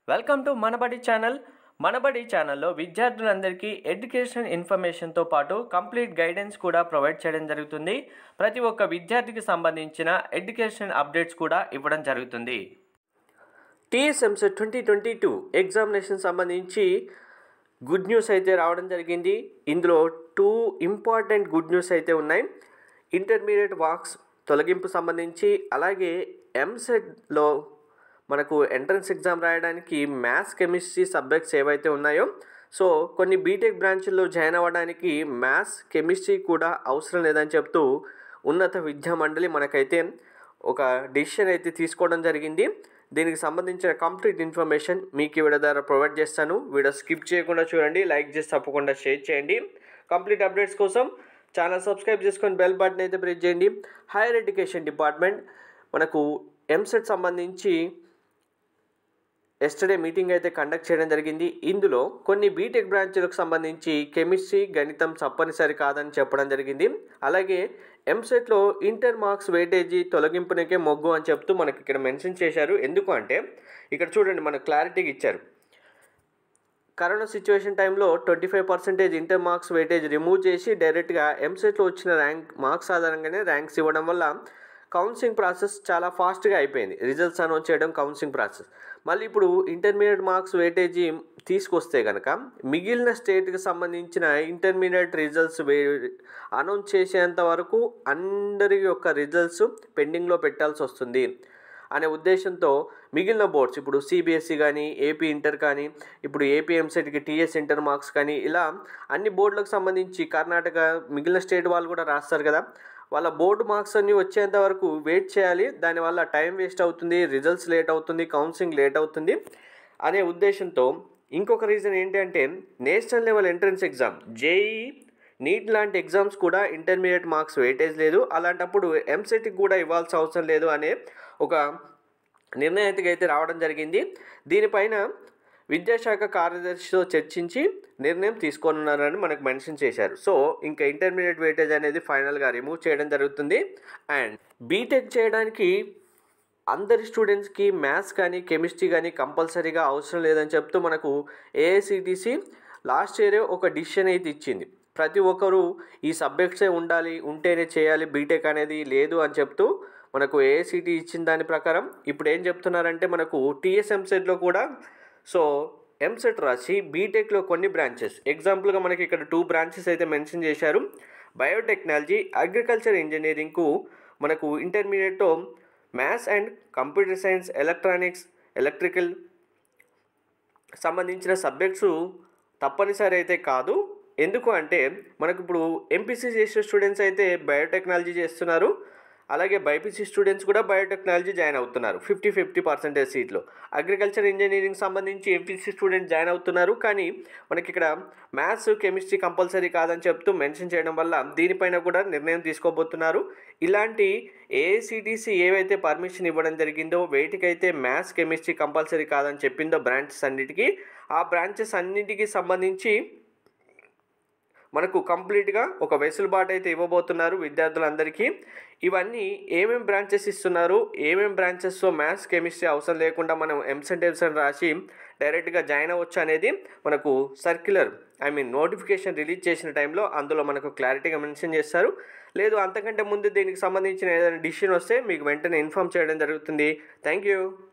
welcome to Manabadi channel Manabadi ఛానల్లో విద్యార్థులందరికీ education ఇన్ఫర్మేషన్తో పాటు కంప్లీట్ గైడెన్స్ కూడా ప్రొవైడ్ చేయడం జరుగుతుంది ప్రతి ఒక్క విద్యార్థికి సంబంధించిన ఎడ్యుకేషన్ అప్డేట్స్ కూడా ఇవ్వడం జరుగుతుంది TS EAMCET twenty twenty two examination సంబంధించి గుడ్ న్యూస్ అయితే రావడం జరిగింది ఇందులో టూ ఇంపార్టెంట్ గుడ్ న్యూస్ అయితే ఉన్నాయి ఇంటర్మీడియట్ వాక్స్ తొలగింపు సంబంధించి అలాగే ఎంసెట్లో మనకు ఎంట్రన్స్ ఎగ్జామ్ రాయడానికి మ్యాథ్స్ కెమిస్ట్రీ సబ్జెక్ట్స్ ఏవైతే ఉన్నాయో సో కొన్ని బీటెక్ బ్రాంచ్ల్లో జాయిన్ అవ్వడానికి మ్యాథ్స్ కెమిస్ట్రీ కూడా అవసరం లేదని చెప్తూ ఉన్నత విద్యా మండలి మనకైతే ఒక డిసిషన్ అయితే తీసుకోవడం జరిగింది దీనికి సంబంధించిన కంప్లీట్ ఇన్ఫర్మేషన్ మీకు ఈ వీడియో ద్వారా ప్రొవైడ్ చేస్తాను వీడియో స్కిప్ చేయకుండా చూడండి లైక్ చేసి తప్పకుండా షేర్ చేయండి కంప్లీట్ అప్డేట్స్ కోసం ఛానల్ సబ్స్క్రైబ్ చేసుకొని బెల్ బటన్ అయితే ప్రెస్ చేయండి హైయర్ ఎడ్యుకేషన్ డిపార్ట్మెంట్ మనకు ఎంసెట్ సంబంధించి ఎస్టర్డే మీటింగ్ అయితే కండక్ట్ చేయడం జరిగింది ఇందులో కొన్ని బీటెక్ బ్రాంచ్లకు సంబంధించి కెమిస్ట్రీ గణితం తప్పనిసరి కాదని చెప్పడం జరిగింది అలాగే ఎంసెట్లో ఇంటర్ మార్క్స్ వెయిటేజీ తొలగింపునకే మొగ్గు అని చెప్తూ మనకి ఇక్కడ మెన్షన్ చేశారు ఎందుకు అంటే ఇక్కడ చూడండి మనకు క్లారిటీగా ఇచ్చారు కరోనా సిచ్యువేషన్ టైంలో twenty five percentage inter marks weightage remove చేసి డైరెక్ట్గా ఎంసెట్లో వచ్చిన ర్యాంక్ మార్క్స్ ఆధారంగానే ర్యాంక్స్ ఇవ్వడం వల్ల కౌన్సిలింగ్ ప్రాసెస్ చాలా ఫాస్ట్గా అయిపోయింది రిజల్ట్స్ అనౌన్స్ చేయడం కౌన్సిలింగ్ ప్రాసెస్ మళ్ళీ ఇప్పుడు ఇంటర్మీడియట్ మార్క్స్ వెయిటేజీ తీసుకొస్తే కనుక మిగిలిన స్టేట్కి సంబంధించిన ఇంటర్మీడియట్ రిజల్ట్స్ వే అనౌన్స్ చేసేంత వరకు అందరి యొక్క రిజల్ట్స్ పెండింగ్లో పెట్టాల్సి వస్తుంది అనే ఉద్దేశంతో మిగిలిన బోర్డ్స్ ఇప్పుడు సిబిఎస్ఈ కానీ ఏపీ ఇంటర్ కానీ ఇప్పుడు ఏపీ ఎంసెట్కి టీఎస్ ఇంటర్ మార్క్స్ కానీ ఇలా అన్ని బోర్డులకు సంబంధించి కర్ణాటక మిగిలిన స్టేట్ వాళ్ళు కూడా రాస్తారు కదా వాళ్ళ బోర్డు మార్క్స్ అన్నీ వచ్చేంత వరకు వెయిట్ చేయాలి దానివల్ల టైం వేస్ట్ అవుతుంది రిజల్ట్స్ లేట్ అవుతుంది కౌన్సిలింగ్ లేట్ అవుతుంది అనే ఉద్దేశంతో ఇంకొక రీజన్ ఏంటంటే national level entrance exam JEE NEET లాంటి ఎగ్జామ్స్ కూడా ఇంటర్మీడియట్ మార్క్స్ వెయిటేజ్ లేదు అలాంటప్పుడు ఎంసెట్కి కూడా ఇవ్వాల్సిన అవసరం లేదు అనే ఒక నిర్ణయానికి అయితే రావడం జరిగింది దీనిపైన విద్యాశాఖ కార్యదర్శితో చర్చించి నిర్ణయం తీసుకోనున్నారని మనకు మెన్షన్ చేశారు సో ఇంకా ఇంటర్మీడియట్ వెయిటేజ్ అనేది ఫైనల్గా రిమూవ్ చేయడం జరుగుతుంది అండ్ బీటెక్ చేయడానికి అందరి స్టూడెంట్స్కి మ్యాథ్స్ కానీ కెమిస్ట్రీ కానీ కంపల్సరీగా అవసరం లేదని చెప్తూ మనకు ఏఐసిటిసి లాస్ట్ ఇయరే ఒక డిసిషన్ అయితే ఇచ్చింది ప్రతి ఒక్కరూ ఈ సబ్జెక్ట్సే ఉండాలి ఉంటేనే చేయాలి బీటెక్ అనేది లేదు అని చెప్తూ మనకు ఏఐసిటి ఇచ్చిన దాని ప్రకారం ఇప్పుడు ఏం చెప్తున్నారంటే మనకు టీఎస్ఎంసెట్లో కూడా సో ఎంసెట్ రాసి బీటెక్లో కొన్ని బ్రాంచెస్ ఎగ్జాంపుల్గా మనకి ఇక్కడ టూ బ్రాంచెస్ అయితే మెన్షన్ చేశారు బయోటెక్నాలజీ అగ్రికల్చర్ ఇంజనీరింగ్కు మనకు ఇంటర్మీడియట్లో maths and computer science electronics electrical సంబంధించిన సబ్జెక్ట్స్ తప్పనిసరి అయితే కాదు ఎందుకు అంటే మనకు ఇప్పుడు ఎంపీసీ చేసిన స్టూడెంట్స్ అయితే బయోటెక్నాలజీ చేస్తున్నారు అలాగే బైపీసీ స్టూడెంట్స్ కూడా బయోటెక్నాలజీ జాయిన్ అవుతున్నారు ఫిఫ్టీ ఫిఫ్టీ పర్సెంటేజ్ సీట్లు అగ్రికల్చర్ ఇంజనీరింగ్ సంబంధించి ఎంపీసీ స్టూడెంట్స్ జాయిన్ అవుతున్నారు కానీ మనకి ఇక్కడ మ్యాథ్స్ కెమిస్ట్రీ కంపల్సరీ కాదని చెప్తూ మెన్షన్ చేయడం వల్ల దీనిపైన కూడా నిర్ణయం తీసుకోబోతున్నారు ఇలాంటి ఏఐసిటీసీ ఏవైతే పర్మిషన్ ఇవ్వడం జరిగిందో వేటికైతే మ్యాథ్స్ కెమిస్ట్రీ కంపల్సరీ కాదని చెప్పిందో బ్రాంచెస్ అన్నిటికీ ఆ బ్రాంచెస్ అన్నిటికీ సంబంధించి మనకు కంప్లీట్గా ఒక వెసులుబాటు అయితే ఇవ్వబోతున్నారు విద్యార్థులందరికీ ఇవన్నీ ఏమేం బ్రాంచెస్ ఇస్తున్నారు ఏమేం బ్రాంచెస్లో మ్యాథ్స్ కెమిస్ట్రీ అవసరం లేకుండా మనం ఎంసెంట్ ఎల్సెంట్ రాసి డైరెక్ట్గా జాయిన్ అవ్వచ్చు అనేది మనకు circular I mean notification release చేసిన టైంలో అందులో మనకు క్లారిటీగా మెన్షన్ చేస్తారు లేదు అంతకంటే ముందు దీనికి సంబంధించిన ఏదైనా డిసిషన్ వస్తే మీకు వెంటనే ఇన్ఫామ్ చేయడం జరుగుతుంది థ్యాంక్ యూ